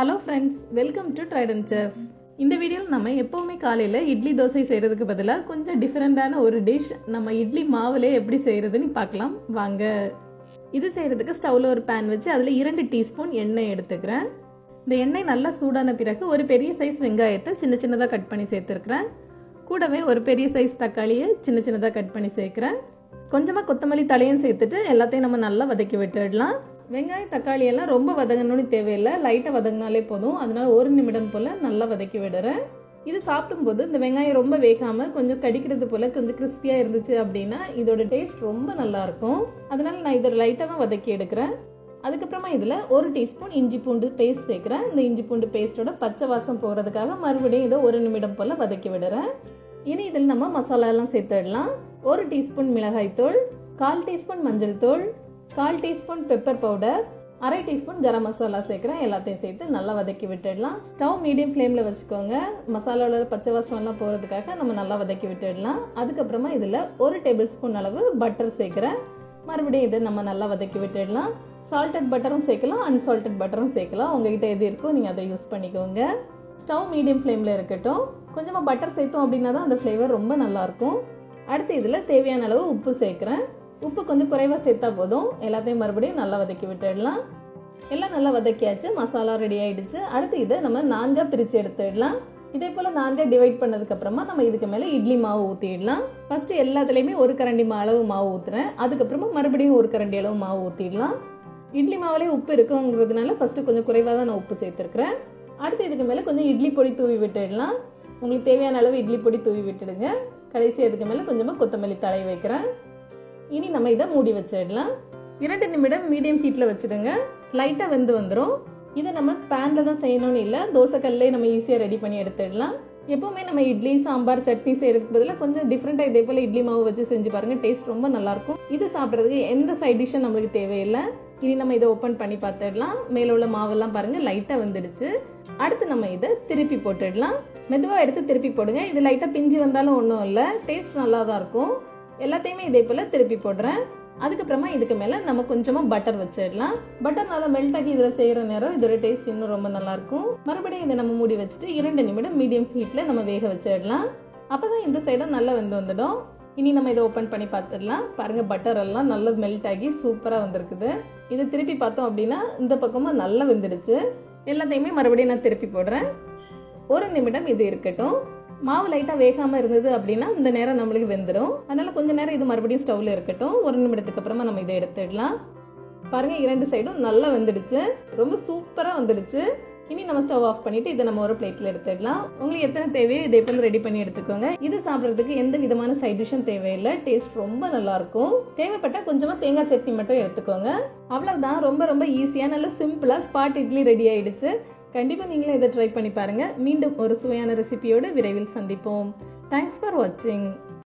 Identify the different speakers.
Speaker 1: hello friends welcome to Tryden chef இந்த வீடியோவில் நம்ம எப்போவுமே காலையில் இட்லி தோசை செய்கிறதுக்கு பதிலாக கொஞ்சம் டிஃப்ரெண்ட்டான ஒரு டிஷ் நம்ம இட்லி மாவுலே எப்படி செய்கிறதுன்னு பார்க்கலாம் வாங்க இது செய்கிறதுக்கு ஸ்டவ்வில் ஒரு பேன் வச்சு அதில் இரண்டு டீஸ்பூன் எண்ணெய் எடுத்துக்கிறேன் இந்த எண்ணெய் நல்லா சூடான பிறகு ஒரு பெரிய சைஸ் வெங்காயத்தை சின்ன சின்னதாக கட் பண்ணி சேர்த்துருக்குறேன் கூடவே ஒரு பெரிய சைஸ் தக்காளியை சின்ன சின்னதாக கட் பண்ணி சேர்க்குறேன் கொஞ்சமாக கொத்தமல்லி தலையும் சேர்த்துட்டு எல்லாத்தையும் நம்ம நல்லா வதக்கி விட்டுடலாம் வெங்காயம் தக்காளி எல்லாம் ரொம்ப வதங்கணும்னு தேவையில்லை லைட்டாக வதங்கினாலே போதும் அதனால ஒரு நிமிடம் போல் நல்லா வதக்கி விடுறேன் இது சாப்பிடும்போது இந்த வெங்காயம் ரொம்ப வேகாமல் கொஞ்சம் கடிக்கிறது போல் கொஞ்சம் கிறிஸ்பியாக இருந்துச்சு அப்படின்னா இதோட டேஸ்ட் ரொம்ப நல்லாயிருக்கும் அதனால நான் இதை லைட்டாக தான் வதக்கி எடுக்கிறேன் அதுக்கப்புறமா இதில் ஒரு டீஸ்பூன் இஞ்சி பூண்டு பேஸ்ட் சேர்க்குறேன் இந்த இஞ்சி பூண்டு பேஸ்ட்டோட பச்சை வாசம் போகிறதுக்காக மறுபடியும் இதை ஒரு நிமிடம் போல் வதக்கி விடுறேன் இனி இதில் நம்ம மசாலாலாம் சேர்த்துடலாம் ஒரு டீஸ்பூன் மிளகாய்த்தூள் கால் டீஸ்பூன் மஞ்சள் தூள் கால் டீஸ்பூன் பெப்பர் பவுடர் அரை டீஸ்பூன் கரம் மசாலா சேர்க்குறேன் எல்லாத்தையும் சேர்த்து நல்லா வதக்கி விட்டுடலாம் ஸ்டவ் மீடியம் ஃப்ளேமில் வச்சுக்கோங்க மசாலாவோட பச்சை வாசம்லாம் போகிறதுக்காக நம்ம நல்லா வதக்கி விட்டுடலாம் அதுக்கப்புறமா இதில் ஒரு டேபிள் ஸ்பூன் அளவு பட்டர் சேர்க்குறேன் மறுபடியும் இதை நம்ம நல்லா வதக்கி விட்டுடலாம் சால்டட் பட்டரும் சேர்க்கலாம் அன்சால்டட் பட்டரும் சேர்க்கலாம் உங்ககிட்ட எது இருக்கோ நீங்கள் அதை யூஸ் பண்ணிக்கோங்க ஸ்டவ் மீடியம் ஃப்ளேமில் இருக்கட்டும் கொஞ்சமாக பட்டர் சேர்த்தோம் அப்படின்னா தான் அந்த ஃப்ளேவர் ரொம்ப நல்லாயிருக்கும் அடுத்து இதில் தேவையான அளவு உப்பு சேர்க்குறேன் உப்பு கொஞ்சம் குறைவாக சேர்த்தா போதும் எல்லாத்தையும் மறுபடியும் நல்லா வதக்கி விட்டுடலாம் எல்லாம் நல்லா வதக்கியாச்சு மசாலா ரெடி ஆயிடுச்சு அடுத்து இதை நம்ம நான்காக பிரித்து எடுத்துடலாம் இதே போல் நான்காக டிவைட் பண்ணதுக்கப்புறமா நம்ம இதுக்கு மேலே இட்லி மாவு ஊற்றிடலாம் ஃபஸ்ட்டு எல்லாத்துலேயுமே ஒரு கரண்டி அளவு மாவு ஊற்றுறேன் அதுக்கப்புறமா மறுபடியும் ஒரு கரண்டி அளவு மாவு ஊற்றிடலாம் இட்லி மாவுலேயே உப்பு இருக்குங்கிறதுனால ஃபஸ்ட்டு கொஞ்சம் குறைவாக தான் நான் உப்பு சேர்த்துருக்குறேன் அடுத்து இதுக்கு மேலே கொஞ்சம் இட்லி பொடி தூவி விட்டுடலாம் உங்களுக்கு தேவையான அளவு இட்லி பொடி தூவி விட்டுடுங்க கடைசி அதுக்கு மேலே கொஞ்சமாக கொத்தமல்லி தலை வைக்கிறேன் இனி நம்ம இதை மூடி வச்சிடலாம் இரண்டு நிமிடம் மீடியம் ஹீட்டில் வச்சுடுங்க லைட்டாக வெந்து வந்துடும் இதை நம்ம பேனில் தான் செய்யணும்னு இல்லை தோசைக்கல்லே நம்ம ஈஸியாக ரெடி பண்ணி எடுத்துடலாம் எப்போவுமே நம்ம இட்லி சாம்பார் சட்னி செய்கிறதுக்கு பதிலாக கொஞ்சம் டிஃப்ரெண்ட்டாக இதே போல் இட்லி மாவு வச்சு செஞ்சு பாருங்கள் டேஸ்ட் ரொம்ப நல்லாயிருக்கும் இது சாப்பிட்றதுக்கு எந்த சைட் டிஷ்ஷும் நம்மளுக்கு தேவையில்லை இனி நம்ம இதை ஓப்பன் பண்ணி பார்த்துடலாம் மேலே உள்ள மாவெல்லாம் பாருங்கள் லைட்டாக வந்துடுச்சு அடுத்து நம்ம இதை திருப்பி போட்டுடலாம் மெதுவாக எடுத்து திருப்பி போடுங்க இது லைட்டாக பிஞ்சு வந்தாலும் ஒன்றும் இல்லை டேஸ்ட் நல்லா தான் இருக்கும் எல்லாத்தையுமே இதே போல் திருப்பி போடுறேன் அதுக்கப்புறமா இதுக்கு மேலே நம்ம கொஞ்சமாக பட்டர் வச்சிடலாம் பட்டர் நல்லா மெல்ட் ஆகி இதில் செய்கிற நேரம் இதோட டேஸ்ட் இன்னும் ரொம்ப நல்லாயிருக்கும் மறுபடியும் இதை நம்ம மூடி வச்சுட்டு இரண்டு நிமிடம் மீடியம் ஹீட்டில் நம்ம வேக வச்சிடலாம் அப்போ தான் இந்த சைடும் நல்லா வெந்து வந்துடும் இனி நம்ம இதை ஓப்பன் பண்ணி பார்த்துடலாம் பாருங்கள் பட்டர் எல்லாம் நல்லா மெல்ட் ஆகி சூப்பராக வந்திருக்குது இதை திருப்பி பார்த்தோம் அப்படின்னா இந்த பக்கமாக நல்லா வெந்துடுச்சு எல்லாத்தையுமே மறுபடியும் நான் திருப்பி போடுறேன் ஒரு நிமிடம் இது இருக்கட்டும் மாவு லைட்டாக வேகாமல் இருந்தது அப்படின்னா இந்த நேரம் நம்மளுக்கு வெந்துடும் அதனால் கொஞ்சம் நேரம் இது மறுபடியும் ஸ்டவ்வில் இருக்கட்டும் ஒரு நிமிடத்துக்கு அப்புறமா நம்ம இதை எடுத்துடலாம் பாருங்கள் இரண்டு சைடும் நல்லா வெந்துடுச்சு ரொம்ப சூப்பராக வந்துடுச்சு இனி நம்ம ஸ்டவ் ஆஃப் பண்ணிட்டு இதை நம்ம ஒரு பிளேட்டில் எடுத்துடலாம் உங்களுக்கு எத்தனை தேவையோ இதே போல் ரெடி பண்ணி எடுத்துக்கோங்க இது சாப்பிட்றதுக்கு எந்த விதமான சைட் டிஷ்ஷும் தேவையில்லை டேஸ்ட் ரொம்ப நல்லா இருக்கும் தேவைப்பட்டால் கொஞ்சமாக தேங்காய் சட்னி மட்டும் எடுத்துக்கோங்க அவ்வளவுதான் ரொம்ப ரொம்ப ஈஸியாக நல்ல சிம்பிளாக ஸ்பாட் இட்லி ரெடி ஆயிடுச்சு கண்டிப்பாக நீங்களும் இதை ட்ரை பண்ணி பாருங்கள் மீண்டும் ஒரு சுவையான ரெசிபியோடு விரைவில் சந்திப்போம் தேங்க்ஸ் ஃபார் வாட்சிங்